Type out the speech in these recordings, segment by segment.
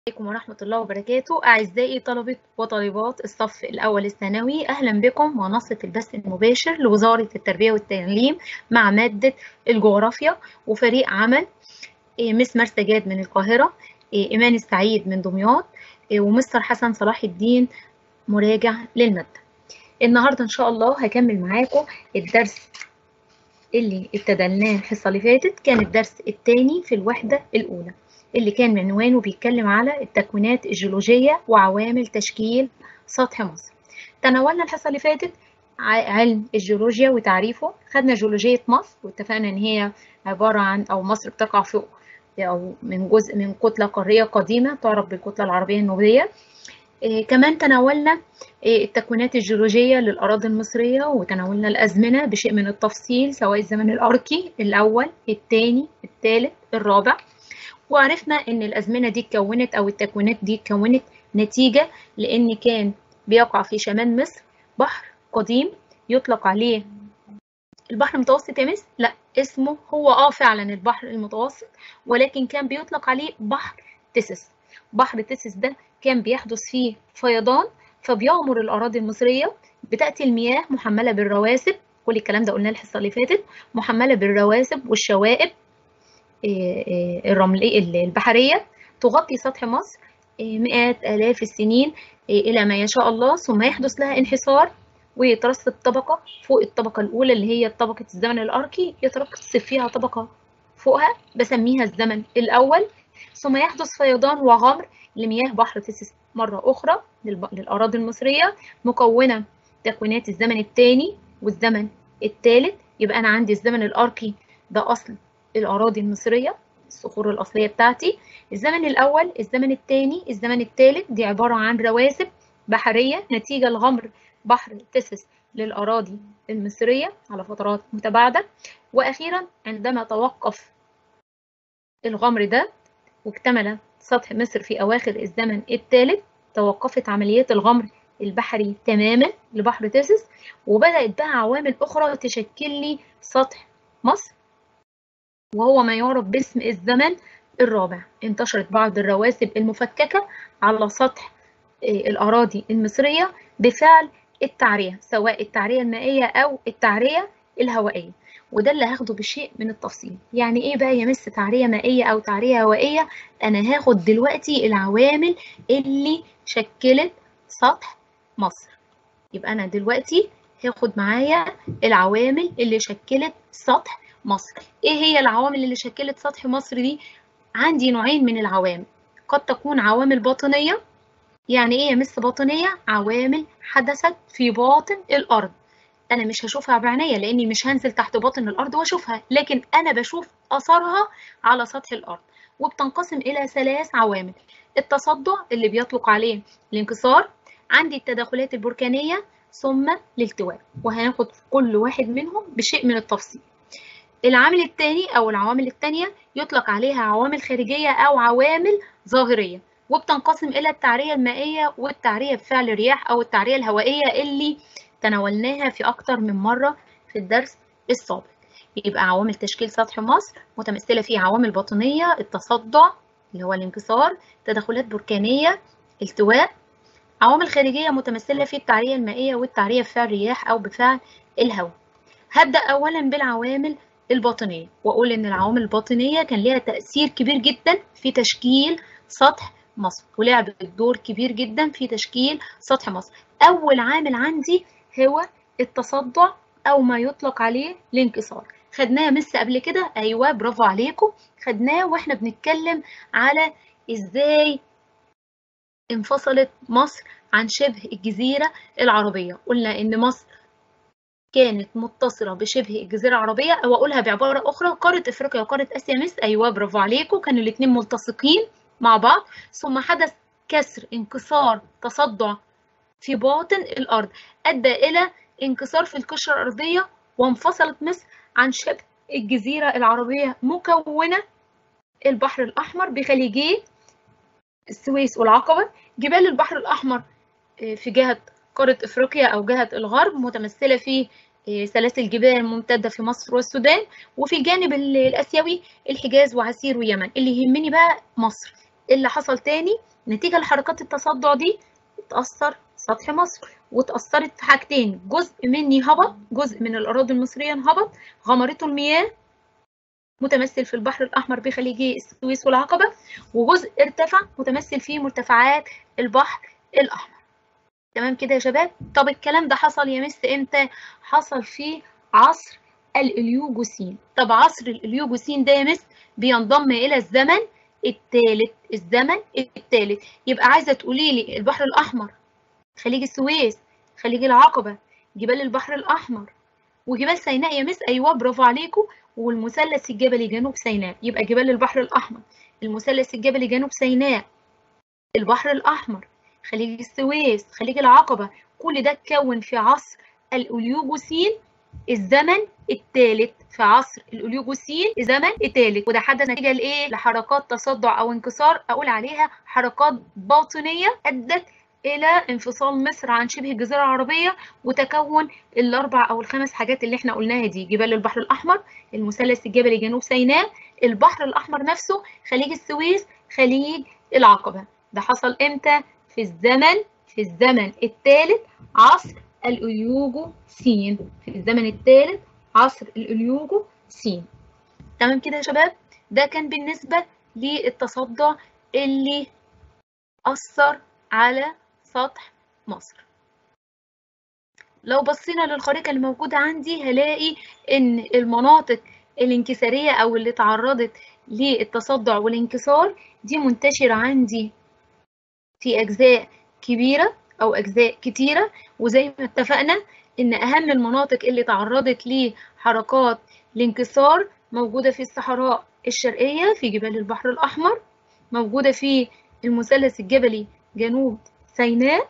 عليكم ورحمة الله وبركاته أعزائي طلبة وطالبات الصف الأول الثانوي أهلا بكم منصة البث المباشر لوزارة التربية والتعليم مع مادة الجغرافيا وفريق عمل مس مرسى جاد من القاهرة إيمان السعيد من دمياط ومستر حسن صلاح الدين مراجع للمادة النهاردة إن شاء الله هكمل معاكم الدرس اللي ابتدلناه الحصة اللي فاتت كان الدرس الثاني في الوحدة الأولى اللي كان عنوانه بيتكلم على التكوينات الجيولوجية وعوامل تشكيل سطح مصر تناولنا الحصة اللي فاتت علم الجيولوجيا وتعريفه خدنا جيولوجية مصر واتفقنا ان هي عبارة عن او مصر بتقع فوق او من جزء من كتلة قارية قديمة تعرف بالكتلة العربية النوبية إيه كمان تناولنا إيه التكوينات الجيولوجية للأراضي المصرية وتناولنا الأزمنة بشيء من التفصيل سواء الزمن الأركي الأول الثاني الثالث الرابع وعرفنا ان الازمنه دي اتكونت او التكوينات دي اتكونت نتيجه لان كان بيقع في شمال مصر بحر قديم يطلق عليه البحر المتوسط يا مس لا اسمه هو اه فعلا البحر المتوسط ولكن كان بيطلق عليه بحر تسس بحر تسس ده كان بيحدث فيه فيضان فبيغمر الاراضي المصريه بتاتي المياه محمله بالرواسب كل الكلام ده قلناه الحصه اللي فاتت محمله بالرواسب والشوائب الرملية البحرية تغطي سطح مصر مئات آلاف السنين إلى ما يشاء الله ثم يحدث لها انحسار ويترسب طبقة فوق الطبقة الأولى اللي هي طبقة الزمن الأركي يترسب فيها طبقة فوقها بسميها الزمن الأول ثم يحدث فيضان وغمر لمياه بحر تسس مرة أخرى للأراضي المصرية مكونة تكوينات الزمن الثاني والزمن الثالث يبقى أنا عندي الزمن الأركي ده أصل الأراضي المصرية الصخور الأصلية بتاعتي الزمن الأول الزمن الثاني الزمن الثالث دي عبارة عن رواسب بحرية نتيجة لغمر بحر تسس للأراضي المصرية على فترات متباعدة وأخيرا عندما توقف الغمر ده واكتمل سطح مصر في أواخر الزمن الثالث توقفت عمليات الغمر البحري تماما لبحر تسس وبدأت بقى عوامل أخرى تشكل لي سطح مصر وهو ما يعرف باسم الزمن الرابع انتشرت بعض الرواسب المفككة على سطح الأراضي المصرية بفعل التعرية سواء التعرية المائية أو التعرية الهوائية وده اللي هاخده بشيء من التفصيل يعني ايه بقى يمس تعرية مائية أو تعرية هوائية أنا هاخد دلوقتي العوامل اللي شكلت سطح مصر يبقى أنا دلوقتي هاخد معايا العوامل اللي شكلت سطح مصر ايه هي العوامل اللي شكلت سطح مصر دي عندي نوعين من العوامل قد تكون عوامل باطنية يعني ايه يا مس باطنية عوامل حدثت في باطن الارض انا مش هشوفها بعينيا لاني مش هنزل تحت باطن الارض واشوفها لكن انا بشوف اثرها على سطح الارض وبتنقسم الى ثلاث عوامل التصدع اللي بيطلق عليه الانكسار عندي التداخلات البركانية ثم الالتواء وهناخد كل واحد منهم بشيء من التفصيل العامل الثاني أو العوامل الثانية يطلق عليها عوامل خارجية أو عوامل ظاهرية وبتنقسم إلى التعرية المائية والتعرية بفعل الرياح أو التعرية الهوائية اللي تناولناها في أكتر من مرة في الدرس السابق يبقى عوامل تشكيل سطح مصر متمثلة في عوامل باطنية التصدع اللي هو الانكسار تدخلات بركانية التواء عوامل خارجية متمثلة في التعرية المائية والتعرية بفعل الرياح أو بفعل الهواء هبدأ أولا بالعوامل الباطنية وأقول إن العوامل الباطنية كان لها تأثير كبير جدا في تشكيل سطح مصر ولعبت دور كبير جدا في تشكيل سطح مصر أول عامل عندي هو التصدع أو ما يطلق عليه الانكسار خدناه مس قبل كده أيوة برافو عليكم خدناه وإحنا بنتكلم على إزاي انفصلت مصر عن شبه الجزيرة العربية قلنا إن مصر كانت متصلة بشبه الجزيرة العربية أو أقولها بعبارة أخرى قارة إفريقيا وقارة آسيا مس أيوة برافو عليكم كانوا الاتنين ملتصقين مع بعض ثم حدث كسر انكسار تصدع في باطن الأرض أدى إلى انكسار في القشرة الأرضية وانفصلت مصر عن شبه الجزيرة العربية مكونة البحر الأحمر بخليجيه السويس والعقبة جبال البحر الأحمر في جهة قارة إفريقيا أو جهة الغرب متمثلة في سلاسل جبال ممتدة في مصر والسودان وفي الجانب الآسيوي الحجاز وعسير ويمن اللي يهمني بقى مصر اللي حصل تاني نتيجة لحركات التصدع دي اتأثر سطح مصر واتأثرت في حاجتين جزء مني هبط جزء من الأراضي المصرية انهبط غمرته المياه متمثل في البحر الأحمر بخليجي السويس والعقبة وجزء ارتفع متمثل في مرتفعات البحر الأحمر تمام كده يا شباب طب الكلام ده حصل يا مس امتى حصل في عصر الإليوجوسين طب عصر الإليوجوسين ده يا مس بينضم إلى الزمن الثالث الزمن الثالث يبقى عايزة تقولي لي البحر الأحمر خليج السويس خليج العقبة جبال البحر الأحمر وجبال سيناء يا مس أيوة برافو عليكم والمثلث الجبلي جنوب سيناء يبقى جبال البحر الأحمر المثلث الجبلي جنوب سيناء البحر الأحمر خليج السويس خليج العقبة كل ده اتكون في عصر الأوليوجوسين الزمن الثالث في عصر الأوليوجوسين الزمن الثالث وده حدث نتيجة لإيه؟ لحركات تصدع أو انكسار أقول عليها حركات باطنية أدت إلى انفصال مصر عن شبه الجزيرة العربية وتكون الأربع أو الخمس حاجات اللي احنا قلناها دي جبال البحر الأحمر المثلث الجبلي جنوب سيناء البحر الأحمر نفسه خليج السويس خليج العقبة ده حصل إمتى؟ في الزمن في الزمن الثالث عصر الأليوجو سين في الزمن الثالث عصر الأليوجو سين تمام كده يا شباب ده كان بالنسبة للتصدع اللي أثر على سطح مصر لو بصينا للخريطة اللي موجودة عندي هلاقي إن المناطق الانكسارية أو اللي تعرضت للتصدع والانكسار دي منتشرة عندي في أجزاء كبيرة أو أجزاء كتيرة وزي ما اتفقنا إن أهم المناطق اللي تعرضت لحركات الانكسار موجودة في الصحراء الشرقية في جبال البحر الأحمر موجودة في المثلث الجبلي جنوب سيناء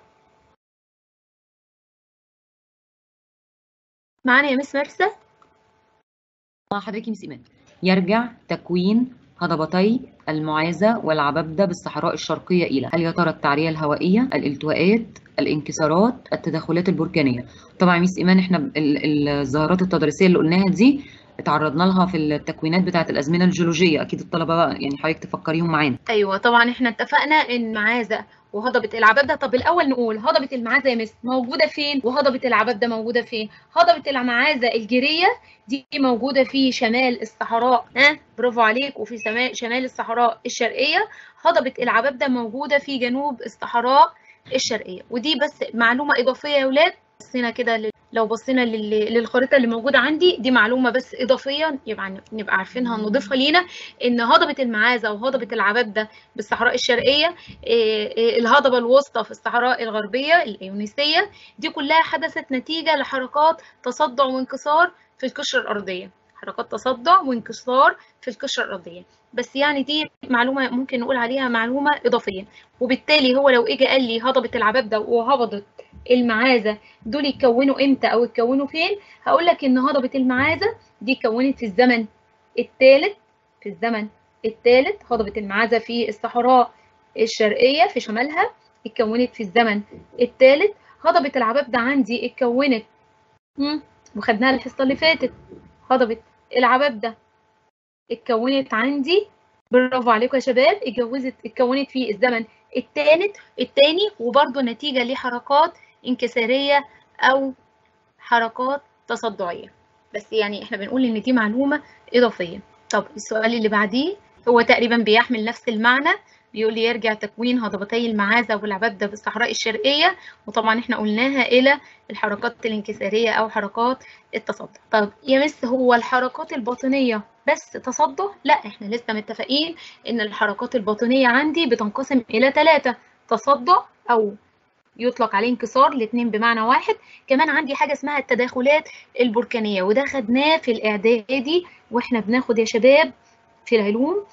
معانا يا مس مرسى مع حضرتك مس إيمان يرجع تكوين هضبتي المعازة والعبابدة بالصحراء الشرقية إلى هل يا ترى التعرية الهوائية الالتواءات الانكسارات التدخلات البركانية طبعا ميس إيمان احنا الظاهرات التضاريسية اللي قلناها دي اتعرضنا لها في التكوينات بتاعه الازمنه الجيولوجيه اكيد الطلبه بقى يعني حضرتك تفكريهم معانا ايوه طبعا احنا اتفقنا ان معازه وهضبة العبابدة طب الأول نقول هضبة المعازة يا مس موجودة فين وهضبة العبابدة موجودة فين هضبة المعازة الجيرية دي موجودة في شمال الصحراء ها برافو عليك وفي شمال الصحراء الشرقية هضبة العبابدة موجودة في جنوب الصحراء الشرقية ودي بس معلومة إضافية يا ولاد بصينا كده لو بصينا للخريطه اللي موجوده عندي دي معلومه بس اضافيه يبقى نبقى عارفينها نضيفها لينا ان هضبه المعازه وهضبه العبابده بالصحراء الشرقيه الهضبه الوسطى في الصحراء الغربيه الايونيسيه دي كلها حدثت نتيجه لحركات تصدع وانكسار في القشره الارضيه حركات تصدع وانكسار في القشره الارضيه بس يعني دي معلومه ممكن نقول عليها معلومه اضافيه وبالتالي هو لو اجى قال لي هضبه العبابده وهبطت المعازة دول يتكونوا امتى او يتكونوا فين هقول لك ان هضبة المعازة دي اتكونت في الزمن الثالث في الزمن الثالث هضبة المعازة في الصحراء الشرقية في شمالها اتكونت في الزمن الثالث هضبة العبابدة عندي اتكونت وخدناها الحصة اللي فاتت هضبة العبابدة اتكونت عندي برافو عليكم يا شباب اتجوزت اتكونت في الزمن الثالث الثاني وبرضه نتيجة لحركات انكسارية أو حركات تصدعية بس يعني احنا بنقول إن دي معلومة إضافية طب السؤال اللي بعديه هو تقريبا بيحمل نفس المعنى بيقول لي يرجع تكوين هضبتي المعازة والعبابدة بالصحراء الشرقية وطبعا احنا قلناها إلى الحركات الانكسارية أو حركات التصدع طب يا مس هو الحركات الباطنية بس تصدع لا احنا لسه متفقين ان الحركات الباطنية عندي بتنقسم إلى ثلاثة تصدع أو يطلق عليه انكسار الاثنين بمعنى واحد كمان عندي حاجة اسمها التداخلات البركانية وده خدناه في الإعدادي واحنا بناخد يا شباب في العلوم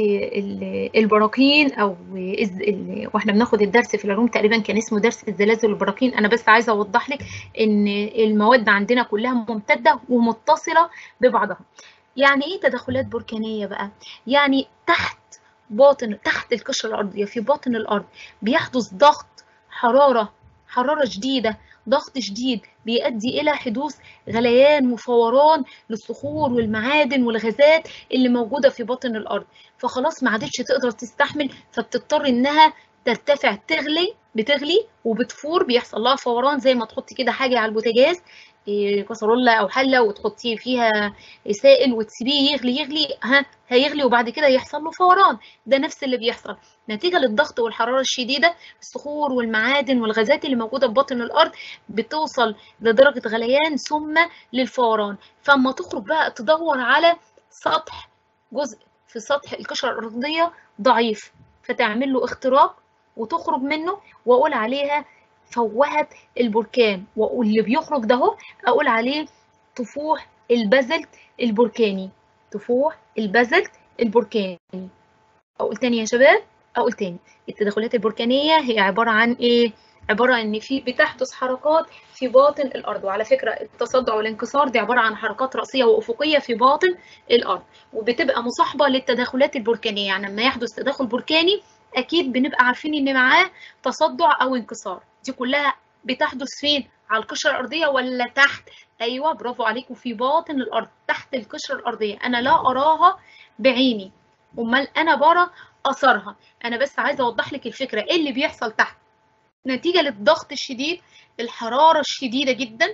البراكين او واحنا بناخد الدرس في العلوم تقريبا كان اسمه درس الزلازل والبراكين انا بس عايزه اوضح لك ان المواد عندنا كلها ممتده ومتصله ببعضها يعني ايه تدخلات بركانيه بقى يعني تحت باطن تحت القشره الارضيه في باطن الارض بيحدث ضغط حراره حراره شديده ضغط شديد بيؤدي إلى حدوث غليان وفوران للصخور والمعادن والغازات اللي موجودة في باطن الأرض فخلاص ما عادتش تقدر تستحمل فبتضطر إنها ترتفع تغلي بتغلي وبتفور بيحصل لها فوران زي ما تحطي كده حاجه على البوتاجاز كسرولة او حله وتحطيه فيها سائل وتسيبيه يغلي يغلي ها هيغلي وبعد كده يحصل له فوران ده نفس اللي بيحصل نتيجه للضغط والحراره الشديده الصخور والمعادن والغازات اللي موجوده في باطن الارض بتوصل لدرجه غليان ثم للفوران فاما تخرج بقى تدور على سطح جزء في سطح القشره الارضيه ضعيف فتعمل له اختراق وتخرج منه واقول عليها فوهة البركان واللي بيخرج ده هو اقول عليه طفوح البازلت البركاني طفوح البازلت البركاني اقول تاني يا شباب اقول تاني التدخلات البركانيه هي عباره عن ايه عباره عن ان في بتحدث حركات في باطن الارض وعلى فكره التصدع والانكسار دي عباره عن حركات راسيه وافقيه في باطن الارض وبتبقى مصاحبه للتدخلات البركانيه يعني لما يحدث تدخل بركاني اكيد بنبقى عارفين ان معاه تصدع او انكسار دي كلها بتحدث فين على القشره الارضيه ولا تحت ايوه برافو عليكم في باطن الارض تحت القشره الارضيه انا لا اراها بعيني امال انا برى اثرها انا بس عايزه اوضح لك الفكره ايه اللي بيحصل تحت نتيجه للضغط الشديد الحراره الشديده جدا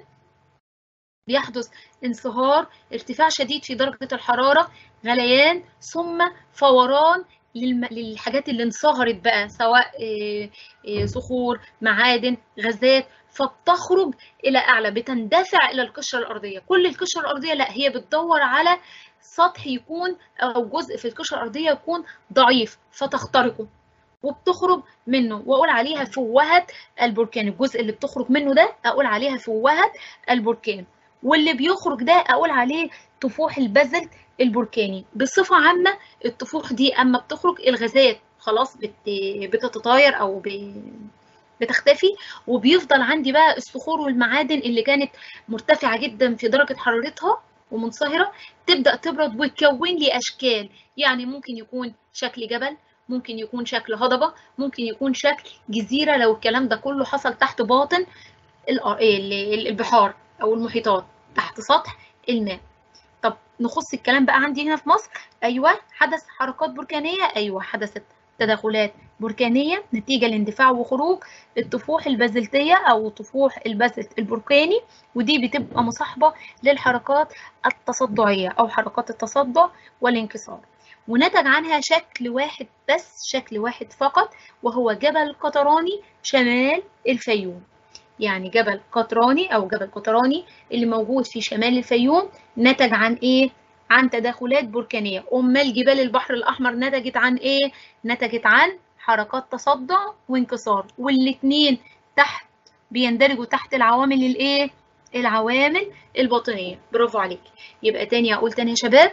بيحدث انصهار ارتفاع شديد في درجه الحراره غليان ثم فوران للحاجات اللي انصهرت بقى سواء صخور معادن غازات فبتخرج الى اعلى بتندفع الى القشره الارضيه كل القشره الارضيه لا هي بتدور على سطح يكون او جزء في القشره الارضيه يكون ضعيف فتخترقه وبتخرج منه واقول عليها فوهه البركان الجزء اللي بتخرج منه ده اقول عليها فوهه البركان واللي بيخرج ده اقول عليه طفوح البازلت البركاني بصفة عامة الطفوح دي أما بتخرج الغازات خلاص بت... بتتطاير أو ب... بتختفي وبيفضل عندي بقى الصخور والمعادن اللي كانت مرتفعة جدا في درجة حرارتها ومنصهرة تبدأ تبرد وتكون لي أشكال يعني ممكن يكون شكل جبل ممكن يكون شكل هضبة ممكن يكون شكل جزيرة لو الكلام ده كله حصل تحت باطن البحار أو المحيطات تحت سطح الماء طب نخص الكلام بقى عندي هنا في مصر ايوه حدث حركات بركانيه ايوه حدثت تداخلات بركانيه نتيجه لاندفاع وخروج الطفوح البازلتيه او طفوح البازلت البركاني ودي بتبقى مصاحبه للحركات التصدعيه او حركات التصدع والانكسار ونتج عنها شكل واحد بس شكل واحد فقط وهو جبل قطراني شمال الفيوم يعني جبل قطراني او جبل قطراني اللي موجود في شمال الفيوم نتج عن ايه عن تداخلات بركانيه امال جبال البحر الاحمر نتجت عن ايه نتجت عن حركات تصدع وانكسار والاثنين تحت بيندرجوا تحت العوامل الايه العوامل الباطنيه برافو عليك يبقى تاني اقول تاني يا شباب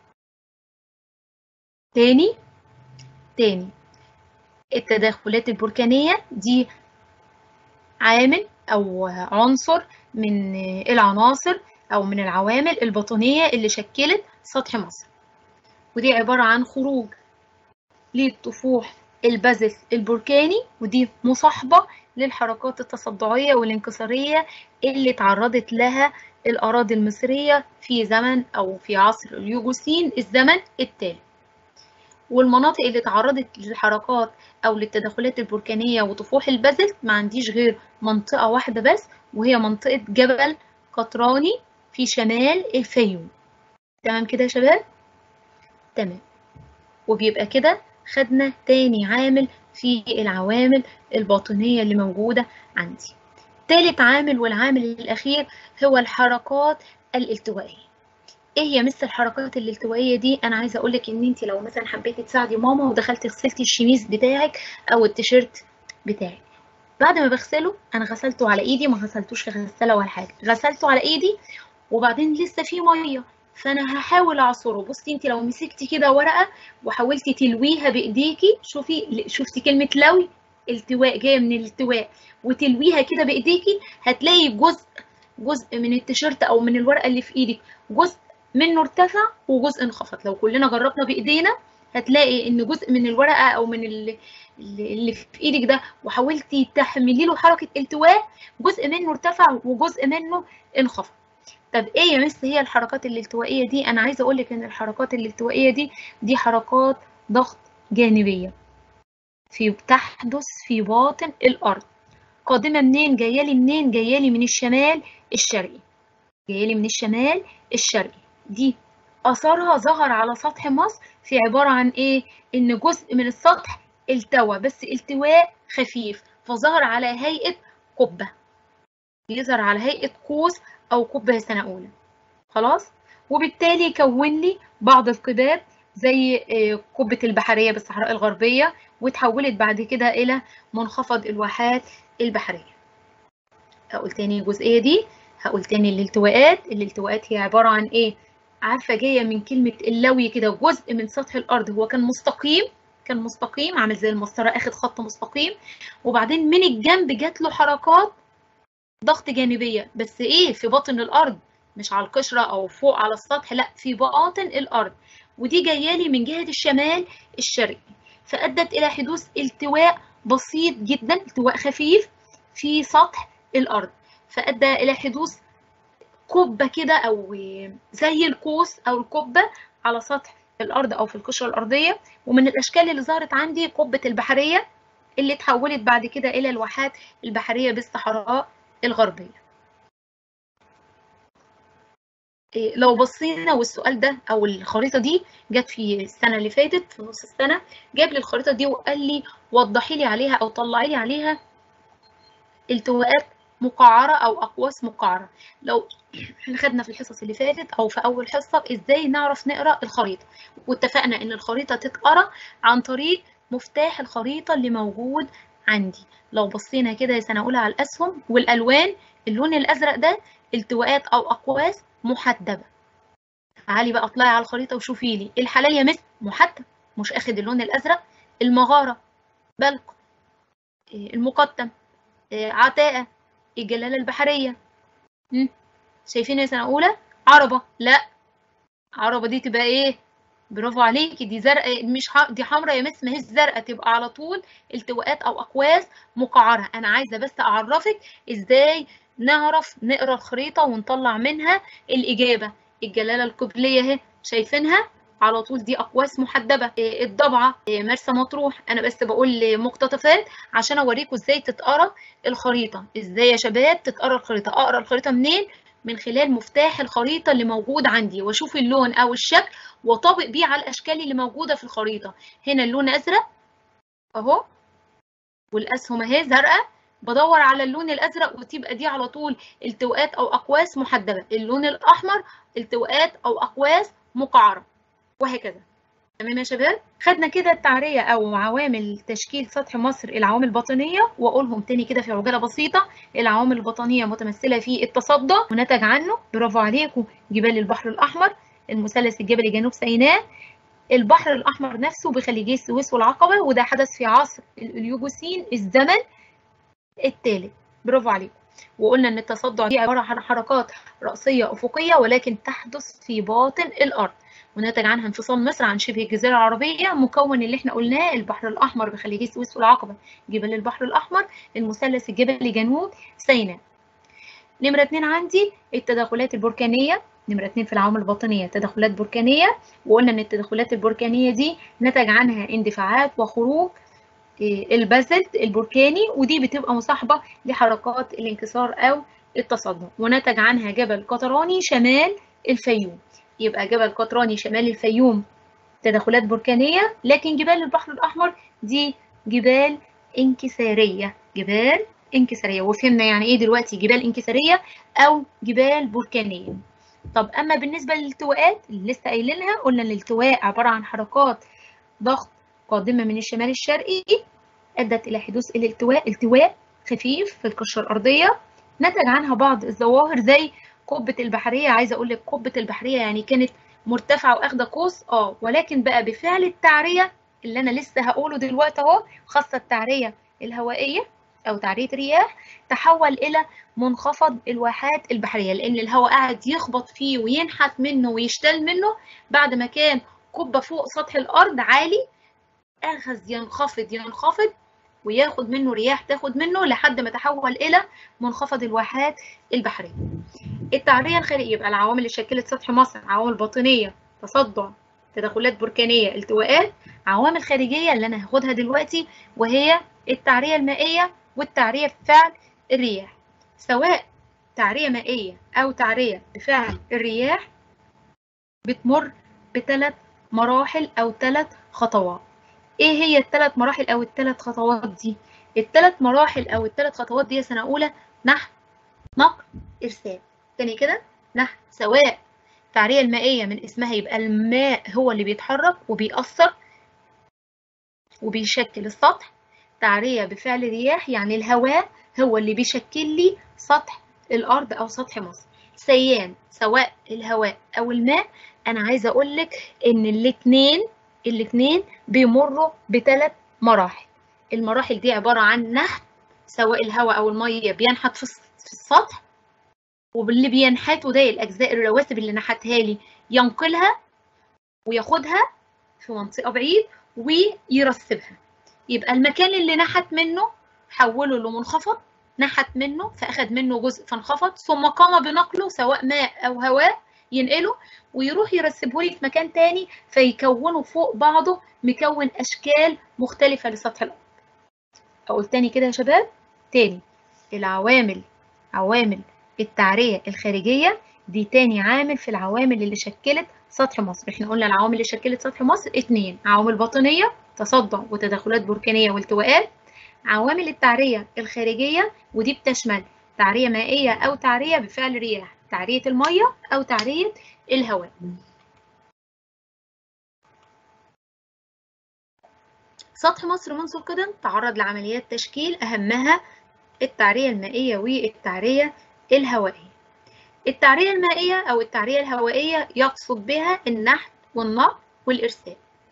تاني تاني التداخلات البركانيه دي عامل أو عنصر من العناصر أو من العوامل الباطنية اللي شكلت سطح مصر ودي عبارة عن خروج للطفوح البازل البركاني ودي مصاحبة للحركات التصدعية والانكسارية اللي تعرضت لها الأراضي المصرية في زمن أو في عصر اليوجوسين الزمن التالي والمناطق اللي تعرضت للحركات او للتدخلات البركانيه وطفوح البازلت ما عنديش غير منطقه واحده بس وهي منطقه جبل قطراني في شمال الفيوم تمام كده يا شباب تمام وبيبقى كده خدنا تاني عامل في العوامل الباطنيه اللي موجوده عندي تالت عامل والعامل الاخير هو الحركات الالتوائيه ايه هي مثل الحركات الالتوائيه دي انا عايزه اقول لك ان انت لو مثلا حبيتي تساعدي ماما ودخلتي غسلتي الشميز بتاعك او التيشيرت بتاعك بعد ما بغسله انا غسلته على ايدي ما غسلتوش في غساله ولا حاجه غسلته على ايدي وبعدين لسه فيه ميه فانا هحاول اعصره بصي انت لو مسكتي كده ورقه وحاولتي تلويها بايديكي شوفي شفتي كلمه لوي التواء جايه من الالتواء وتلويها كده بايديكي هتلاقي جزء جزء من التيشيرت او من الورقه اللي في ايدك جزء منه ارتفع وجزء انخفض لو كلنا جربنا بايدينا هتلاقي ان جزء من الورقه او من اللي, اللي في ايدك ده وحاولتي تحملي له حركه التواء جزء منه ارتفع وجزء منه انخفض طب ايه يا مس هي الحركات الالتوائيه دي انا عايزه اقول لك ان الحركات الالتوائيه دي دي حركات ضغط جانبيه في تحدث في باطن الأرض قادمة منين جاية لي منين جاية لي من الشمال الشرقي جاية لي من الشمال الشرقي دي أثرها ظهر على سطح مصر في عبارة عن إيه؟ إن جزء من السطح التوى بس التواء خفيف فظهر على هيئة قبة يظهر على هيئة قوس أو قبة سنة أولى خلاص؟ وبالتالي يكون لي بعض القباب زي قبة البحرية بالصحراء الغربية وتحولت بعد كده إلى منخفض الواحات البحرية هقول تاني الجزئية دي هقول تاني الالتواءات الالتواءات هي عبارة عن إيه؟ عارفة جاية من كلمة اللوي كده جزء من سطح الأرض هو كان مستقيم كان مستقيم عامل زي المسطرة اخد خط مستقيم وبعدين من الجنب جات له حركات ضغط جانبية بس ايه في باطن الأرض مش على القشرة أو فوق على السطح لا في باطن الأرض ودي جاية لي من جهة الشمال الشرقي فأدت إلى حدوث التواء بسيط جدا التواء خفيف في سطح الأرض فأدى إلى حدوث قبة كده أو زي القوس أو القبة على سطح الأرض أو في القشرة الأرضية ومن الأشكال اللي ظهرت عندي قبة البحرية اللي اتحولت بعد كده إلى الواحات البحرية بالصحراء الغربية لو بصينا والسؤال ده او الخريطه دي جت في السنه اللي فاتت في نص السنه جاب لي الخريطه دي وقال لي وضحي لي عليها او طلعي لي عليها التواءات مقعره او اقواس مقعره لو احنا خدنا في الحصص اللي فاتت او في اول حصه ازاي نعرف نقرا الخريطه واتفقنا ان الخريطه تتقرا عن طريق مفتاح الخريطه اللي موجود عندي لو بصينا كده يا سنه اولى على الاسهم والالوان اللون الازرق ده التواءات او اقواس محدبه تعالي بقى اطلعي على الخريطه وشوفي لي الحلال يا مس محدب مش اخد اللون الازرق المغاره بلق المقدم عتاقه الجلاله البحريه شايفين يا سنه اولى عربه لا عربه دي تبقى ايه برافو عليكي دي زرقاء مش ح... دي حمراء يا مس ما هيش زرقاء تبقى على طول التواءات او اقواس مقعره انا عايزه بس اعرفك ازاي نعرف نقرا الخريطه ونطلع منها الاجابه الجلاله القبليه اهي شايفينها على طول دي اقواس محدبه الضبعه مرسى مطروح انا بس بقول مقتطفات عشان اوريكم ازاي تتقرا الخريطه ازاي يا شباب تتقرا الخريطه اقرا الخريطه منين من خلال مفتاح الخريطه اللي موجود عندي واشوف اللون او الشكل واطابق بيه على الاشكال اللي موجوده في الخريطه هنا اللون ازرق اهو والاسهم اهي زرقاء بدور على اللون الازرق وتبقى دي على طول التواءات او اقواس محدبه اللون الاحمر التواءات او اقواس مقعره وهكذا تمام يا شباب خدنا كده التعريه او عوامل تشكيل سطح مصر العوامل الباطنيه واقولهم تاني كده في عجاله بسيطه العوامل الباطنيه متمثله في التصدع ونتج عنه برافو عليكم جبال البحر الاحمر المثلث الجبلي جنوب سيناء البحر الاحمر نفسه بخليجي السويس والعقبه وده حدث في عصر اليوجوسين الزمن الثالث برافو عليكم وقلنا ان التصدع دي عباره عن حركات راسيه افقيه ولكن تحدث في باطن الارض ونتج عنها انفصال مصر عن شبه الجزيره العربيه مكون اللي احنا قلناه البحر الاحمر بخليجي السويس والعقبه جبال البحر الاحمر المثلث الجبلي جنوب سيناء نمره اتنين عندي التدخلات البركانيه نمرة اتنين في العوامل الباطنية تدخلات بركانية وقلنا إن التدخلات البركانية دي نتج عنها اندفاعات وخروج البازلت البركاني ودي بتبقى مصاحبة لحركات الانكسار أو التصدع ونتج عنها جبل قطراني شمال الفيوم يبقى جبل قطراني شمال الفيوم تدخلات بركانية لكن جبال البحر الأحمر دي جبال انكسارية جبال انكسارية وفهمنا يعني ايه دلوقتي جبال انكسارية أو جبال بركانية طب أما بالنسبة للالتواءات اللي لسه قايلينها قلنا الالتواء عبارة عن حركات ضغط قادمة من الشمال الشرقي أدت إلى حدوث الالتواء التواء خفيف في القشرة الأرضية نتج عنها بعض الظواهر زي قبة البحرية عايزة أقول لك قبة البحرية يعني كانت مرتفعة وأخدة قوس اه ولكن بقى بفعل التعرية اللي أنا لسه هقوله دلوقتي أهو خاصة التعرية الهوائية أو تعرية رياح تحول إلى منخفض الواحات البحرية لأن الهواء قاعد يخبط فيه وينحت منه ويشتل منه بعد ما كان قبة فوق سطح الأرض عالي أخذ ينخفض ينخفض وياخد منه رياح تاخد منه لحد ما تحول إلى منخفض الواحات البحرية التعرية الخارجية يبقى العوامل اللي شكلت سطح مصر عوامل باطنية تصدع تدخلات بركانية التواءات عوامل خارجية اللي أنا هاخدها دلوقتي وهي التعرية المائية والتعرية بفعل الرياح سواء تعرية مائية أو تعرية بفعل الرياح بتمر بثلاث مراحل أو ثلاث خطوات إيه هي الثلاث مراحل أو الثلاث خطوات دي؟ الثلاث مراحل أو الثلاث خطوات دي سنة أولى نحت نقل إرسال تاني كده نحت سواء التعرية المائية من اسمها يبقى الماء هو اللي بيتحرك وبيأثر وبيشكل السطح تعرية بفعل رياح يعني الهواء هو اللي بيشكل لي سطح الأرض أو سطح مصر سيان سواء الهواء أو الماء أنا عايزة أقولك إن الاتنين الاتنين بيمروا بثلاث مراحل المراحل دي عبارة عن نحت سواء الهواء أو المية بينحت في السطح واللي بينحته ده الأجزاء الرواسب اللي نحتها لي ينقلها وياخدها في منطقة بعيد ويرسبها يبقى المكان اللي نحت منه حوله لمنخفض نحت منه فأخد منه جزء فانخفض ثم قام بنقله سواء ماء أو هواء ينقله ويروح يرسبه لي في مكان تاني فيكونوا فوق بعضه مكون أشكال مختلفة لسطح الأرض أقول تاني كده يا شباب تاني العوامل عوامل التعرية الخارجية دي تاني عامل في العوامل اللي شكلت سطح مصر احنا قلنا العوامل اللي شكلت سطح مصر اتنين عوامل باطنية تصدع وتدخلات بركانية والتواءات عوامل التعرية الخارجية ودي بتشمل تعرية مائية أو تعرية بفعل رياح تعرية المية أو تعرية الهواء سطح مصر منذ القدم تعرض لعمليات تشكيل أهمها التعرية المائية والتعرية الهوائية التعرية المائية أو التعرية الهوائية يقصد بها النحت والنقل والإرسال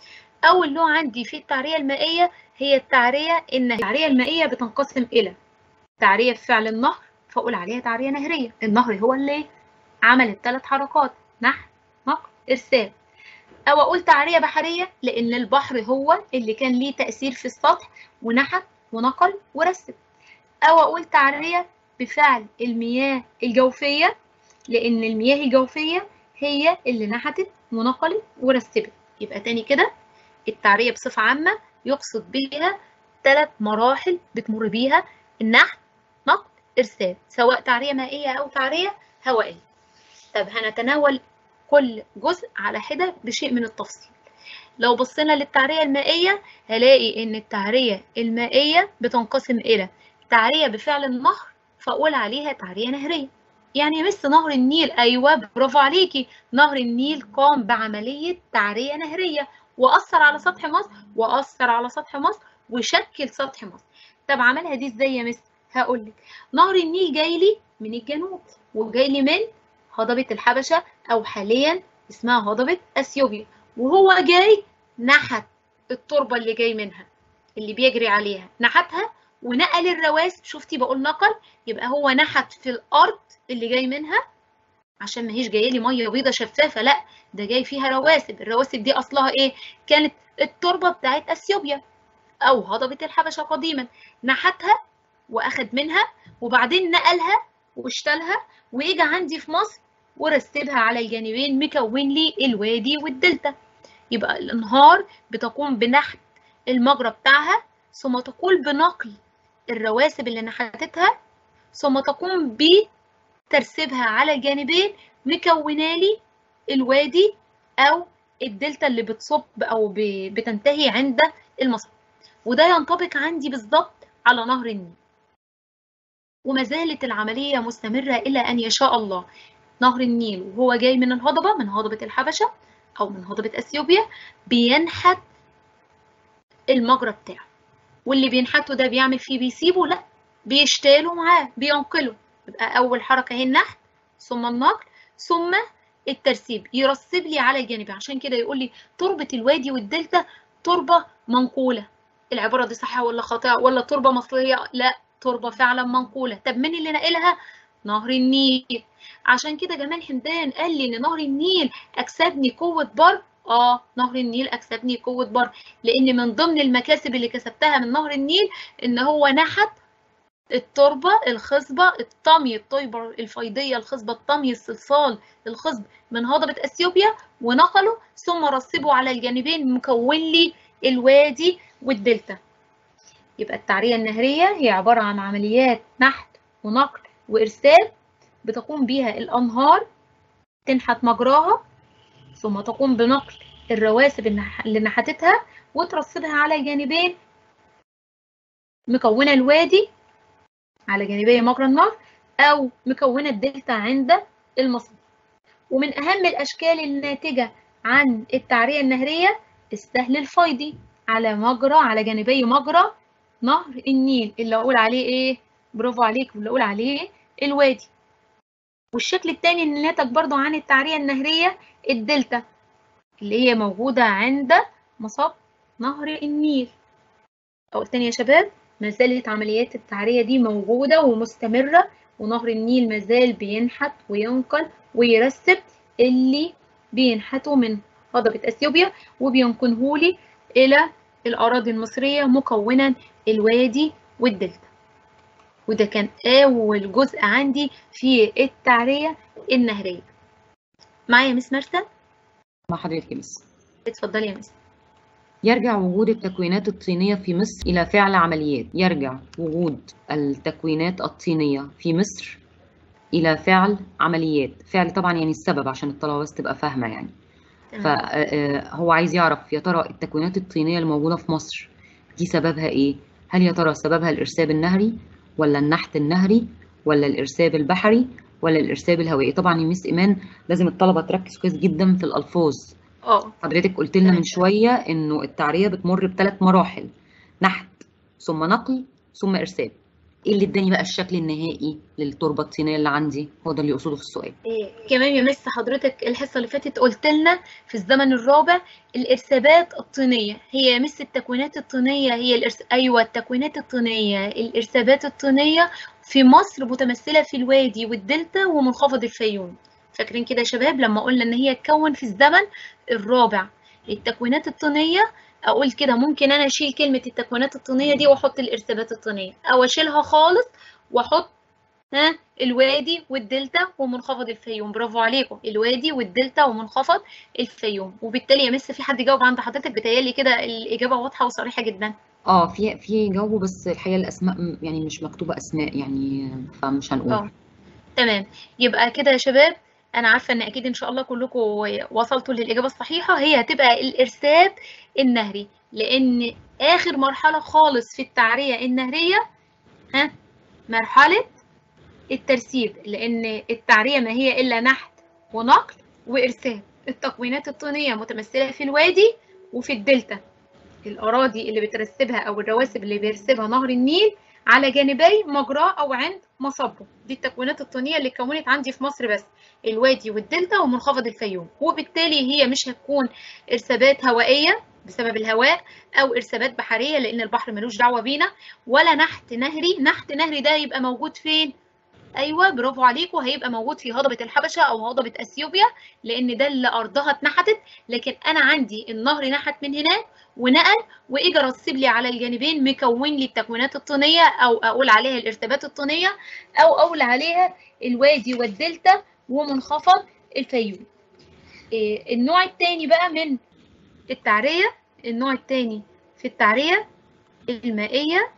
أول نوع عندي في التعرية المائية هي التعرية إن التعرية المائية بتنقسم إلى تعرية بفعل النهر فأقول عليها تعرية نهرية النهر هو اللي عمل الثلاث حركات نحت نقل إرسال أو أقول تعرية بحرية لأن البحر هو اللي كان ليه تأثير في السطح ونحت ونقل ورسب أو أقول تعرية بفعل المياه الجوفية لأن المياه الجوفية هي اللي نحتت ونقلت ورسبت يبقى تاني كده التعرية بصفة عامة يقصد بها ثلاث مراحل بتمر بيها النحت نقل إرسال سواء تعرية مائية أو تعرية هوائية طب هنتناول كل جزء على حدة بشيء من التفصيل لو بصينا للتعرية المائية هلاقي إن التعرية المائية بتنقسم إلى تعرية بفعل النهر فأقول عليها تعرية نهرية يعني مس نهر النيل أيوة برافو عليكي نهر النيل قام بعملية تعرية نهرية وأثر على سطح مصر وأثر على سطح مصر وشكل سطح مصر طب عملها دي ازاي يا مس هقول لك نهر النيل جاي لي من الجنوب وجاي لي من هضبة الحبشة أو حاليا اسمها هضبة أثيوبيا وهو جاي نحت التربة اللي جاي منها اللي بيجري عليها نحتها ونقل الرواسب شفتي بقول نقل يبقى هو نحت في الأرض اللي جاي منها عشان ما هيش جايه لي ميه بيضه شفافه لا ده جاي فيها رواسب الرواسب دي اصلها ايه كانت التربه بتاعت اثيوبيا او هضبه الحبشه قديما نحتها واخد منها وبعدين نقلها واشتلها واجى عندي في مصر ورسبها على الجانبين مكون لي الوادي والدلتا يبقى الانهار بتقوم بنحت المجرى بتاعها ثم تقوم بنقل الرواسب اللي نحتتها ثم تقوم بترسيبها على الجانبين مكونه لي الوادي او الدلتا اللي بتصب او بتنتهي عند المصب وده ينطبق عندي بالظبط على نهر النيل وما زالت العملية مستمرة إلى أن يشاء الله نهر النيل وهو جاي من الهضبة من هضبة الحبشة أو من هضبة أثيوبيا بينحت المجرى بتاعه واللي بينحته ده بيعمل فيه بيسيبه لا بيشتاله معاه بينقله يبقى أول حركة هي النحت ثم النقل ثم الترسيب يرسب لي على الجانب عشان كده يقول لي تربة الوادي والدلتا تربة منقولة العبارة دي صحيحة ولا خاطئة ولا تربة مصرية لا تربة فعلا منقولة طب مين اللي نقلها نهر النيل عشان كده جمال حمدان قال لي ان نهر النيل اكسبني قوة بر اه نهر النيل اكسبني قوة بر لان من ضمن المكاسب اللي كسبتها من نهر النيل ان هو نحت التربة الخصبة الطمي الطيبة الفيضية الخصبة الطمي الصلصال الخصب من هضبة أثيوبيا ونقله ثم رصبه على الجانبين مكون لي الوادي والدلتا يبقى التعرية النهرية هي عبارة عن عمليات نحت ونقل وإرسال بتقوم بها الأنهار تنحت مجراها ثم تقوم بنقل الرواسب اللي نحتتها وترصدها على الجانبين مكونة الوادي على جانبي مجرى النهر أو مكونة الدلتا عند المصب ومن أهم الأشكال الناتجة عن التعرية النهرية السهل الفيضي على مجرى على جانبي مجرى نهر النيل اللي أقول عليه إيه؟ برافو عليك واللي أقول عليه الوادي والشكل التاني اللي ناتج برضو عن التعرية النهرية الدلتا اللي هي موجودة عند مصب نهر النيل أو تاني يا شباب ما زالت عمليات التعرية دي موجودة ومستمرة ونهر النيل ما زال بينحت وينقل ويرسب اللي بينحته من هضبة أثيوبيا وبينقلهولي إلى الأراضي المصرية مكونا الوادي والدلتا وده كان أول جزء عندي في التعرية النهرية معايا مس مرسى؟ مع حضرتك يا مس اتفضلي يا مس يرجع وجود التكوينات الطينية في مصر إلى فعل عمليات يرجع وجود التكوينات الطينية في مصر إلى فعل عمليات فعل طبعا يعني السبب عشان الطلبة بس تبقى فاهمة يعني فهو عايز يعرف يا ترى التكوينات الطينية الموجودة في مصر دي سببها إيه؟ هل يا ترى سببها الإرساب النهري ولا النحت النهري ولا الإرساب البحري ولا الإرساب الهوائي؟ طبعا يا ميس إيمان لازم الطلبة تركز كويس جدا في الألفاظ اه حضرتك قلت لنا من شويه انه التعريه بتمر بثلاث مراحل نحت ثم نقل ثم ارسال ايه اللي اداني بقى الشكل النهائي للتربه الطينيه اللي عندي هو ده اللي يقصده في السؤال إيه كمان يا مس حضرتك الحصه اللي فاتت قلت لنا في الزمن الرابع الارسابات الطينيه هي يا مس التكوينات الطينيه هي الإرس... ايوه التكوينات الطينيه الارسابات الطينيه في مصر متمثله في الوادي والدلتا ومنخفض الفيوم فاكرين كده يا شباب لما قلنا ان هي تكون في الزمن الرابع التكوينات الطينيه اقول كده ممكن انا اشيل كلمه التكوينات الطينيه دي واحط الارسابات الطينيه او اشيلها خالص واحط ها الوادي والدلتا ومنخفض الفيوم برافو عليكم الوادي والدلتا ومنخفض الفيوم وبالتالي يا مس في حد جاوب عند حضرتك بتهيألي كده الاجابه واضحه وصريحه جدا اه في في جاوبوا بس الحقيقه الاسماء يعني مش مكتوبه اسماء يعني فمش هنقول اه تمام يبقى كده يا شباب انا عارفه ان اكيد ان شاء الله كلكم وصلتوا للاجابه الصحيحه هي هتبقى الارساب النهري لان اخر مرحله خالص في التعريه النهريه ها مرحله الترسيب لان التعريه ما هي الا نحت ونقل وارسال التكوينات الطينيه متمثله في الوادي وفي الدلتا الاراضي اللي بترسبها او الرواسب اللي بيرسبها نهر النيل على جانبي مجراه او عند مصبه دي التكوينات الطينيه اللي اتكونت عندي في مصر بس الوادي والدلتا ومنخفض الفيوم وبالتالي هي مش هتكون ارسابات هوائيه بسبب الهواء او ارسابات بحريه لان البحر ملوش دعوه بينا ولا نحت نهري نحت نهري ده يبقى موجود فين ايوه برافو عليكم هيبقى موجود في هضبه الحبشه او هضبه اثيوبيا لان ده اللي ارضها اتنحتت لكن انا عندي النهر نحت من هناك ونقل واجى رسب لي على الجانبين مكون لي التكوينات الطينيه او اقول عليها الارتباط الطينيه او اقول عليها الوادي والدلتا ومنخفض الفيوم إيه النوع الثاني بقى من التعريه النوع الثاني في التعريه المائيه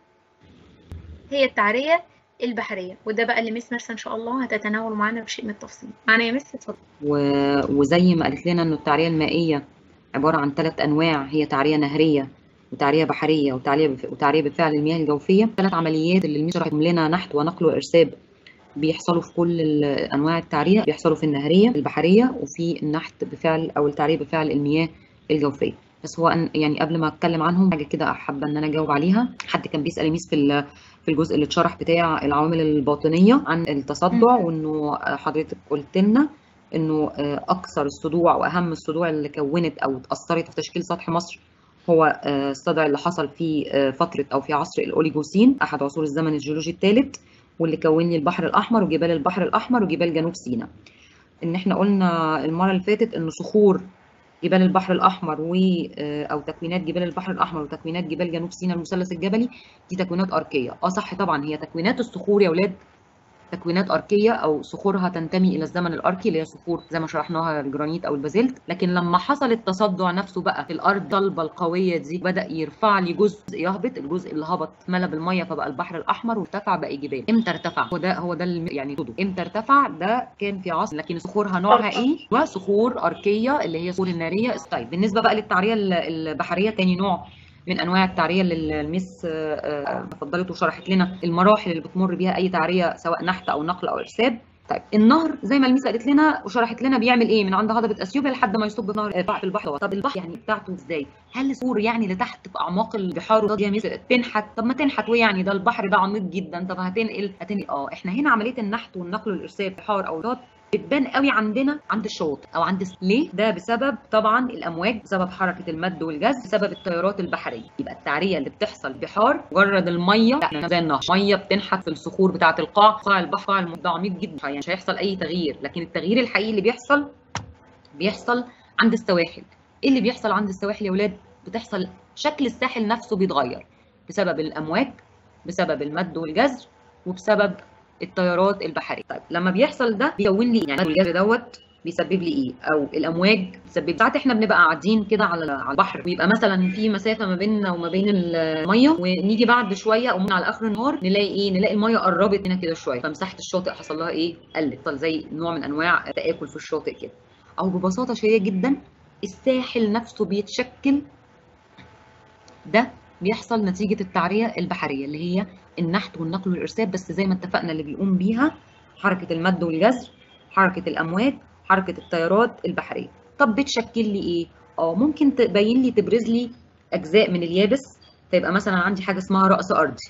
هي التعريه البحريه وده بقى اللي مس مرسى ان شاء الله هتتناول معانا بشيء من التفصيل معانا يا مس اتفضل و... وزي ما قالت لنا انه التعريه المائيه عباره عن ثلاث انواع هي تعريه نهريه وتعريه بحريه وتعريه بف... وتعريه بفعل المياه الجوفيه ثلاث عمليات اللي الميس شرحتهم لنا نحت ونقل وارساب بيحصلوا في كل انواع التعريه بيحصلوا في النهريه البحريه وفي النحت بفعل او التعريه بفعل المياه الجوفيه بس هو أن يعني قبل ما اتكلم عنهم حاجه كده حابه ان انا اجاوب عليها حد كان بيسال ميس في في الجزء اللي اتشرح بتاع العوامل الباطنيه عن التصدع وانه حضرتك قلت لنا انه اكثر الصدوع واهم الصدوع اللي كونت او اتاثرت في تشكيل سطح مصر هو الصدع اللي حصل في فتره او في عصر الاوليجوسين احد عصور الزمن الجيولوجي الثالث واللي كون لي البحر الاحمر وجبال البحر الاحمر وجبال جنوب سيناء ان احنا قلنا المره اللي فاتت ان صخور جبال البحر الاحمر و او تكوينات جبال البحر الاحمر وتكوينات جبال جنوب سيناء المثلث الجبلي دي تكوينات اركيه اه صح طبعا هي تكوينات الصخور يا اولاد تكوينات اركيه او صخورها تنتمي الى الزمن الاركي اللي هي صخور زي ما شرحناها الجرانيت او البازلت لكن لما حصل التصدع نفسه بقى في الارض الضلبه القويه دي بدا يرفع لي جزء يهبط الجزء اللي هبط ملى بالميه فبقى البحر الاحمر وارتفع بقى جبال امتى ارتفع هو ده هو ده يعني صدق امتى ارتفع ده كان في عصر لكن صخورها نوعها ايه وصخور اركيه اللي هي صخور الناريه طيب بالنسبه بقى للتعريه البحريه تاني نوع من انواع التعريه اللي المس فضلت وشرحت لنا المراحل اللي بتمر بيها اي تعريه سواء نحت او نقل او ارساب طيب النهر زي ما الميس قالت لنا وشرحت لنا بيعمل ايه من عند هضبه اثيوبيا لحد ما يصب في نهر في البحر طب البحر يعني بتاعته ازاي هل الصخور يعني اللي تحت في اعماق البحار دي يا ميس تنحت طب ما تنحت ويعني ده البحر ده عميق جدا طب هتنقل هتنقل اه احنا هنا عمليه النحت والنقل والارسال بحار او ضاد بتبان قوي عندنا عند الشواطئ او عند ليه ده بسبب طبعا الامواج بسبب حركه المد والجذب بسبب التيارات البحريه يبقى التعريه اللي بتحصل بحار مجرد الميه زي النهر ميه بتنحت في الصخور بتاعه القاع قاع البحر ده عميق جدا يعني مش هيحصل اي تغيير لكن التغيير الحقيقي اللي بيحصل بيحصل عند السواحل ايه اللي بيحصل عند السواحل يا ولاد بتحصل شكل الساحل نفسه بيتغير بسبب الامواج بسبب المد والجزر وبسبب التيارات البحريه طيب لما بيحصل ده بيكون لي يعني الجزر دوت بيسبب لي ايه او الامواج بتسبب ساعات احنا بنبقى قاعدين كده على على البحر ويبقى مثلا في مسافه ما بيننا وما بين الميه ونيجي بعد شويه او من على اخر النهار نلاقي ايه نلاقي الميه قربت هنا كده شويه فمساحه الشاطئ حصل لها ايه قلت زي نوع من انواع التاكل في الشاطئ كده او ببساطه شديده جدا الساحل نفسه بيتشكل ده بيحصل نتيجه التعريه البحريه اللي هي النحت والنقل والارسال بس زي ما اتفقنا اللي بيقوم بيها حركه المد والجزر حركه الامواج حركه التيارات البحريه طب بتشكل لي ايه اه ممكن تبين لي تبرز لي اجزاء من اليابس فيبقى مثلا عندي حاجه اسمها راس ارضي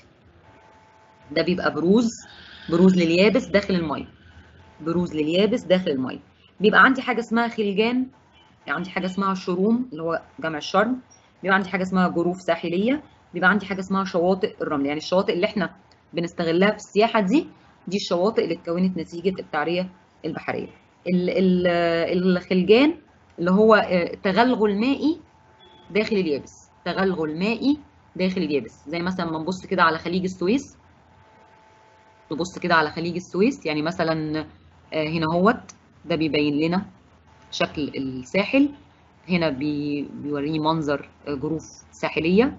ده بيبقى بروز بروز لليابس داخل الميه بروز لليابس داخل الميه بيبقى عندي حاجه اسمها خلجان يعني عندي حاجه اسمها شروم اللي هو جمع الشرم بيبقى عندي حاجه اسمها جروف ساحليه بيبقى عندي حاجه اسمها شواطئ الرمل يعني الشواطئ اللي احنا بنستغلها في السياحه دي دي الشواطئ اللي اتكونت نتيجه التعريه البحريه ال ال الخلجان اللي هو تغلغل مائي داخل اليابس تغلغل مائي داخل اليابس زي مثلا ما نبص كده على خليج السويس نبص كده على خليج السويس يعني مثلا هنا هوت ده بيبين لنا شكل الساحل هنا بي بيوريني منظر جروف ساحليه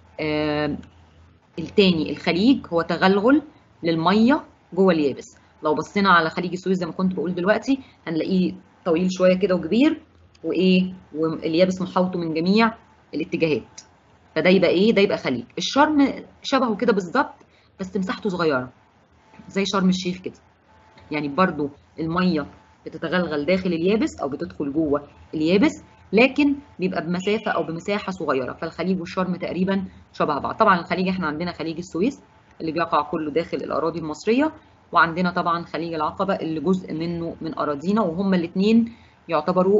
آه التاني الخليج هو تغلغل للميه جوه اليابس لو بصينا على خليج السويس زي ما كنت بقول دلوقتي هنلاقيه طويل شويه كده وكبير وايه واليابس محاوطه من جميع الاتجاهات فده يبقى ايه ده يبقى خليج الشرم شبهه كده بالظبط بس مساحته صغيره زي شرم الشيخ كده يعني برضو الميه بتتغلغل داخل اليابس او بتدخل جوه اليابس لكن بيبقى بمسافه او بمساحه صغيره فالخليج والشرم تقريبا شبه بعض طبعا الخليج احنا عندنا خليج السويس اللي بيقع كله داخل الاراضي المصريه وعندنا طبعا خليج العقبه اللي جزء منه من اراضينا وهما الاثنين يعتبروا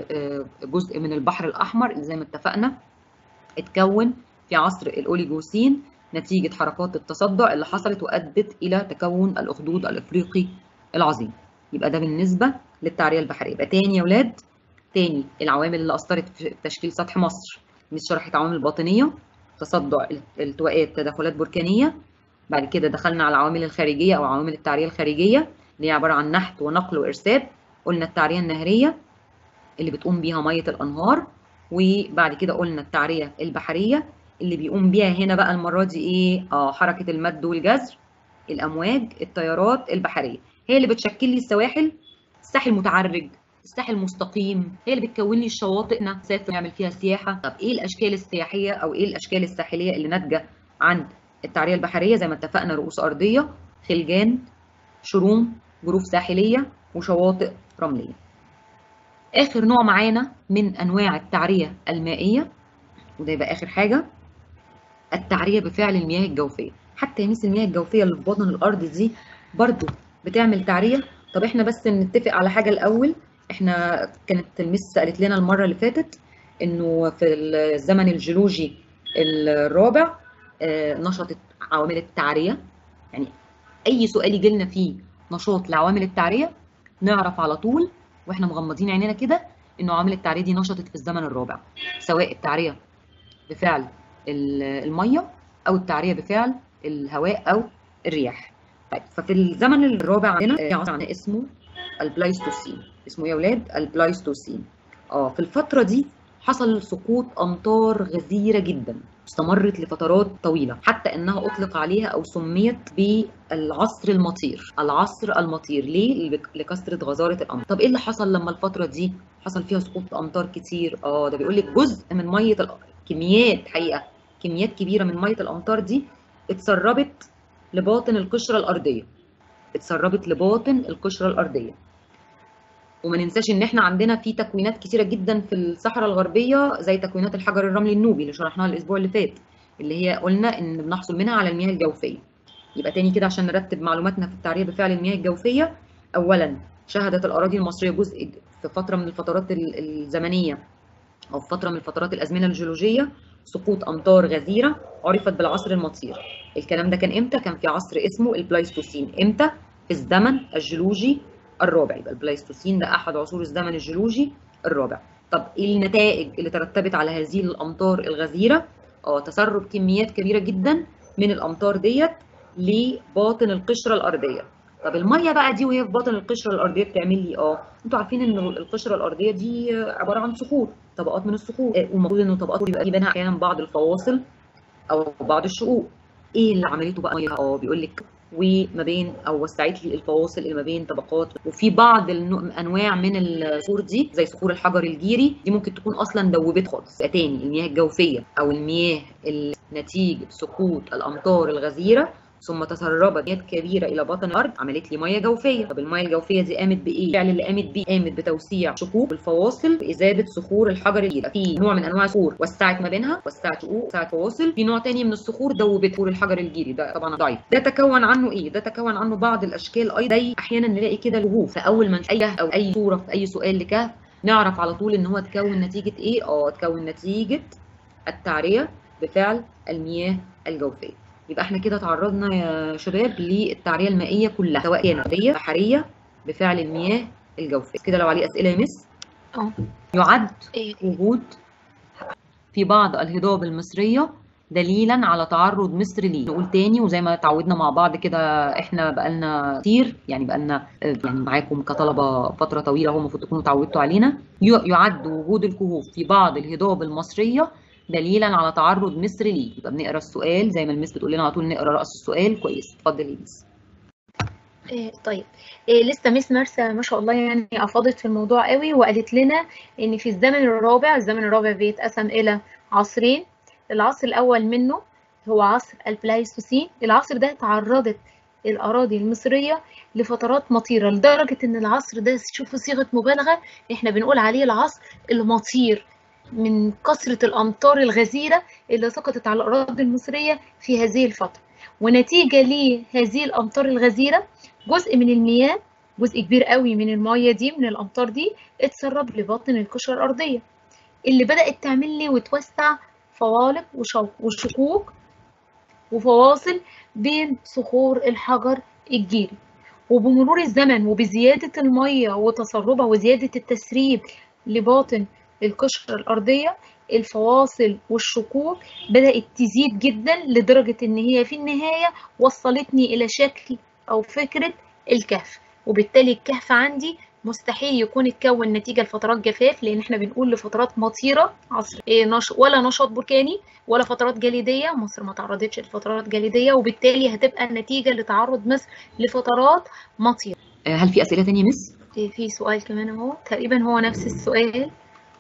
جزء من البحر الاحمر اللي زي ما اتفقنا اتكون في عصر الاوليجوسين نتيجه حركات التصدع اللي حصلت وادت الى تكون الاخدود الافريقي العظيم يبقى ده بالنسبه للتعريه البحريه يبقى تاني يا اولاد تاني العوامل اللي اثرت في تشكيل سطح مصر مش شرحت عوامل باطنيه تصدع التواءات تدخلات بركانيه بعد كده دخلنا على العوامل الخارجيه او عوامل التعريه الخارجيه اللي هي عباره عن نحت ونقل وارساب قلنا التعريه النهريه اللي بتقوم بيها ميه الانهار وبعد كده قلنا التعريه البحريه اللي بيقوم بيها هنا بقى المره دي ايه اه حركه المد والجزر الامواج التيارات البحريه هي اللي بتشكل لي السواحل الساحل متعرج الساحل مستقيم هي اللي بتكون لي الشواطئ نسافر نعمل فيها سياحه طب ايه الاشكال السياحيه او ايه الاشكال الساحليه اللي ناتجه عن التعريه البحريه زي ما اتفقنا رؤوس ارضيه خلجان شروم جروف ساحليه وشواطئ رمليه اخر نوع معانا من انواع التعريه المائيه وده يبقى اخر حاجه التعريه بفعل المياه الجوفيه حتى يميس المياه الجوفيه اللي في بطن الارض دي برضو بتعمل تعريه طب احنا بس نتفق على حاجه الاول احنا كانت المس قالت لنا المره اللي فاتت انه في الزمن الجيولوجي الرابع نشطت عوامل التعريه يعني اي سؤال يجي لنا فيه نشاط لعوامل التعريه نعرف على طول واحنا مغمضين عينينا كده انه عوامل التعريه دي نشطت في الزمن الرابع سواء التعريه بفعل الميه او التعريه بفعل الهواء او الرياح طيب ففي الزمن الرابع عندنا عندنا اسمه البلايستوسين اسمه ايه يا اولاد البلايستوسين اه في الفتره دي حصل سقوط امطار غزيره جدا استمرت لفترات طويله حتى انها اطلق عليها او سميت بالعصر المطير العصر المطير ليه لكثره غزاره الامطار طب ايه اللي حصل لما الفتره دي حصل فيها سقوط امطار كتير اه ده بيقول لك جزء من ميه ال... كميات حقيقه كميات كبيره من ميه الامطار دي اتسربت لباطن القشره الارضيه اتسربت لباطن القشره الارضيه وما ننساش ان احنا عندنا في تكوينات كتيره جدا في الصحراء الغربيه زي تكوينات الحجر الرملي النوبي اللي شرحناها الاسبوع اللي فات اللي هي قلنا ان بنحصل منها على المياه الجوفيه يبقى تاني كده عشان نرتب معلوماتنا في التعريه بفعل المياه الجوفيه اولا شهدت الاراضي المصريه جزء في فتره من الفترات الزمنيه او في فتره من الفترات الازمنه الجيولوجيه سقوط امطار غزيره عرفت بالعصر المطير الكلام ده كان امتى كان في عصر اسمه البلايستوسين امتى في الزمن الجيولوجي الرابع يبقى البلايستوسين ده احد عصور الزمن الجيولوجي الرابع طب ايه النتائج اللي ترتبت على هذه الامطار الغزيره اه تسرب كميات كبيره جدا من الامطار ديت لباطن القشره الارضيه طب الميه بقى دي وهي في باطن القشره الارضيه بتعمل لي اه انتوا عارفين ان القشره الارضيه دي عباره عن صخور طبقات من الصخور والمفروض ان الطبقات يبقى في بينها احيانا بعض الفواصل او بعض الشقوق ايه اللي عملته بقى الميه اه بيقول لك وما بين او وسعت لي الفواصل اللي ما بين طبقات وفي بعض انواع من الصخور دي زي صخور الحجر الجيري دي ممكن تكون اصلا دوبت خالص تاني المياه الجوفيه او المياه نتيجه سقوط الامطار الغزيره ثم تسربت مياه كبيره الى بطن الارض عملت لي ميه جوفيه طب الميه الجوفيه دي قامت بايه الفعل اللي قامت بيه قامت بتوسيع شقوق الفواصل باذابه صخور الحجر الجيري في نوع من انواع الصخور وسعت ما بينها وسعت شقوق وسعت فواصل في نوع تاني من الصخور دوبت صخور الحجر الجيري ده طبعا ضعيف ده تكون عنه ايه ده تكون عنه بعض الاشكال ايضا زي احيانا نلاقي كده الوهوف فاول ما اي او اي صوره في اي سؤال لكهف نعرف على طول ان هو تكون نتيجه ايه اه تكون نتيجه التعريه بفعل المياه الجوفيه يبقى احنا كده تعرضنا يا شباب للتعريه المائيه كلها سواء كانت ارضيه بحريه بفعل المياه الجوفيه كده لو عليه اسئله يا مس اه يعد وجود في بعض الهضاب المصريه دليلا على تعرض مصر ليه نقول تاني وزي ما اتعودنا مع بعض كده احنا بقالنا كتير يعني بقالنا يعني معاكم كطلبه فتره طويله هم المفروض تكونوا اتعودتوا علينا يعد وجود الكهوف في بعض الهضاب المصريه دليلا على تعرض مصر ليه يبقى بنقرا السؤال زي ما المس بتقول لنا على طول نقرا راس السؤال كويس اتفضلي يا مس إيه طيب إيه لسه ميس مرسى ما شاء الله يعني افاضت في الموضوع قوي وقالت لنا ان في الزمن الرابع الزمن الرابع بيتقسم الى عصرين العصر الاول منه هو عصر البلايستوسين العصر ده تعرضت الاراضي المصريه لفترات مطيره لدرجه ان العصر ده شوفوا صيغه مبالغه احنا بنقول عليه العصر المطير من كثرة الأمطار الغزيرة اللي سقطت على الأراضي المصرية في هذه الفترة ونتيجة لهذه الأمطار الغزيرة جزء من المياه جزء كبير قوي من المياه دي من الأمطار دي اتسرب لباطن القشرة الأرضية اللي بدأت تعمل لي وتوسع فوالق وشقوق وفواصل بين صخور الحجر الجيري وبمرور الزمن وبزيادة المية وتسربها وزيادة التسريب لباطن القشرة الأرضية الفواصل والشقوق بدأت تزيد جدا لدرجة إن هي في النهاية وصلتني إلى شكل أو فكرة الكهف وبالتالي الكهف عندي مستحيل يكون اتكون نتيجة لفترات جفاف لأن احنا بنقول لفترات مطيرة عصر إيه نش... ولا نشاط بركاني ولا فترات جليدية مصر ما تعرضتش لفترات جليدية وبالتالي هتبقى النتيجة لتعرض مصر لفترات مطيرة هل في أسئلة تانية مس؟ في سؤال كمان اهو تقريبا هو نفس السؤال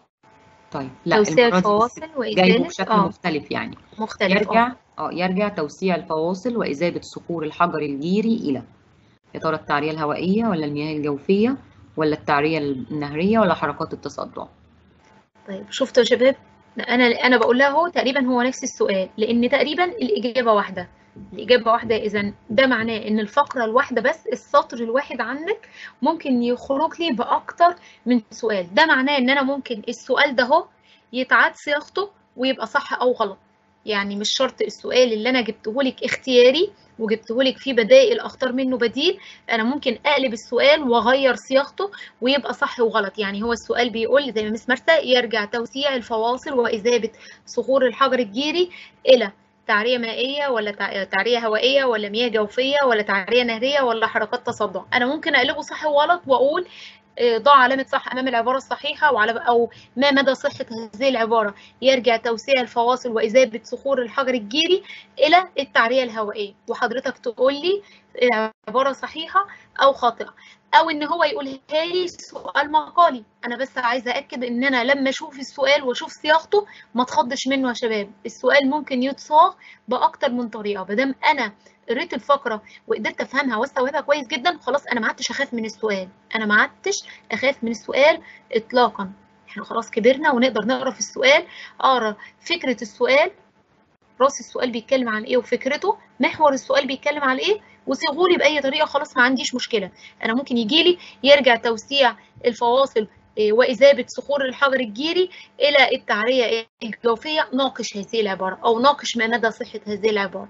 طيب لا توسيع المرة دي الفواصل جايبه وإزالة بشكل اه مختلف يعني مختلف يرجع اه اه يرجع توسيع الفواصل وإذابة صخور الحجر الجيري إلى يا ترى التعرية الهوائية ولا المياه الجوفية ولا التعرية النهرية ولا حركات التصدع طيب شفتوا يا شباب انا انا بقول لها هو تقريبا هو نفس السؤال لان تقريبا الاجابه واحده الاجابه واحده اذا ده معناه ان الفقره الواحده بس السطر الواحد عندك ممكن يخرج لي باكتر من سؤال ده معناه ان انا ممكن السؤال ده هو يتعاد صياغته ويبقى صح او غلط يعني مش شرط السؤال اللي انا جبته لك اختياري وجبته لك فيه بدائل اختار منه بديل انا ممكن اقلب السؤال واغير صياغته ويبقى صح وغلط يعني هو السؤال بيقول زي ما مس مرسى يرجع توسيع الفواصل واذابه صخور الحجر الجيري الى تعريه مائيه ولا تعريه هوائيه ولا مياه جوفيه ولا تعريه نهريه ولا حركات تصدع انا ممكن اقلبه صح وغلط واقول ضع علامة صح أمام العبارة الصحيحة وعلى أو ما مدى صحة هذه العبارة يرجع توسيع الفواصل وإذابة صخور الحجر الجيري إلى التعرية الهوائية وحضرتك تقول لي العبارة صحيحة أو خاطئة أو إن هو يقولها لي سؤال مقالي أنا بس عايزة أكد إن أنا لما أشوف السؤال وأشوف صياغته ما تخضش منه يا شباب السؤال ممكن يتصاغ بأكتر من طريقة مادام أنا قريت الفقره وقدرت افهمها واستوعبها كويس جدا خلاص انا ما عدتش اخاف من السؤال انا ما عدتش اخاف من السؤال اطلاقا احنا خلاص كبرنا ونقدر نقرا في السؤال اقرا فكره السؤال راس السؤال بيتكلم عن ايه وفكرته محور السؤال بيتكلم عن ايه وصيغوا لي باي طريقه خلاص ما عنديش مشكله انا ممكن يجي لي يرجع توسيع الفواصل وإذابة صخور الحجر الجيري إلى التعرية الجوفية ناقش هذه العبارة أو ناقش ما مدى صحة هذه العبارة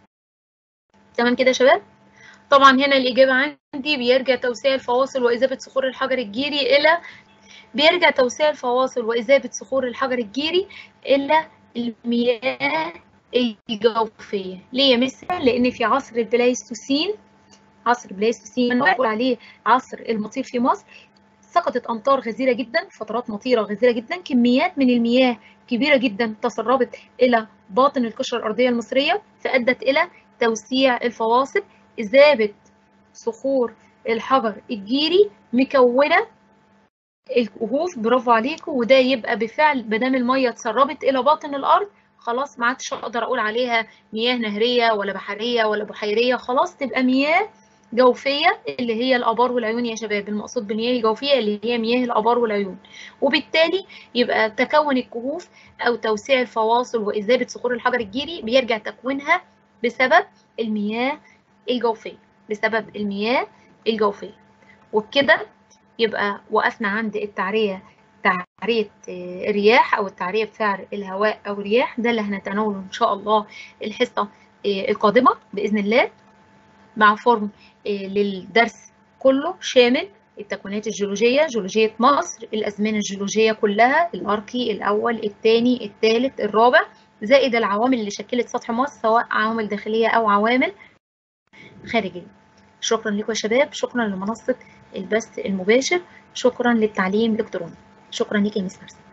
تمام كده يا شباب طبعا هنا الإجابة عندي بيرجع توسيع الفواصل وإذابة صخور الحجر الجيري إلى بيرجع توسيع الفواصل وإذابة صخور الحجر الجيري إلى المياه الجوفية ليه يا مس لأن في عصر البلايستوسين عصر البلايستوسين بنقول عليه عصر المطير في مصر سقطت أمطار غزيرة جدا فترات مطيرة غزيرة جدا كميات من المياه كبيرة جدا تسربت إلى باطن القشرة الأرضية المصرية فأدت إلى توسيع الفواصل إذابة صخور الحجر الجيري مكونة الكهوف برافو عليكم وده يبقى بفعل مادام المية اتسربت إلى باطن الأرض خلاص ما عادش أقدر أقول عليها مياه نهرية ولا بحرية ولا بحيرية خلاص تبقى مياه جوفية اللي هي الآبار والعيون يا شباب المقصود بالمياه الجوفية اللي هي مياه الآبار والعيون وبالتالي يبقى تكون الكهوف أو توسيع الفواصل وإذابة صخور الحجر الجيري بيرجع تكوينها بسبب المياه الجوفية بسبب المياه الجوفية وبكده يبقى وقفنا عند التعرية تعرية الرياح أو التعرية بفعل الهواء أو الرياح ده اللي هنتناوله إن شاء الله الحصة القادمة بإذن الله مع فورم للدرس كله شامل التكوينات الجيولوجية جيولوجية مصر الأزمنة الجيولوجية كلها الأركي الأول الثاني الثالث الرابع زائد العوامل اللي شكلت سطح مصر سواء عوامل داخلية أو عوامل خارجية شكرا لكم يا شباب شكرا لمنصة البث المباشر شكرا للتعليم الإلكتروني شكرا لك يا مس مرسي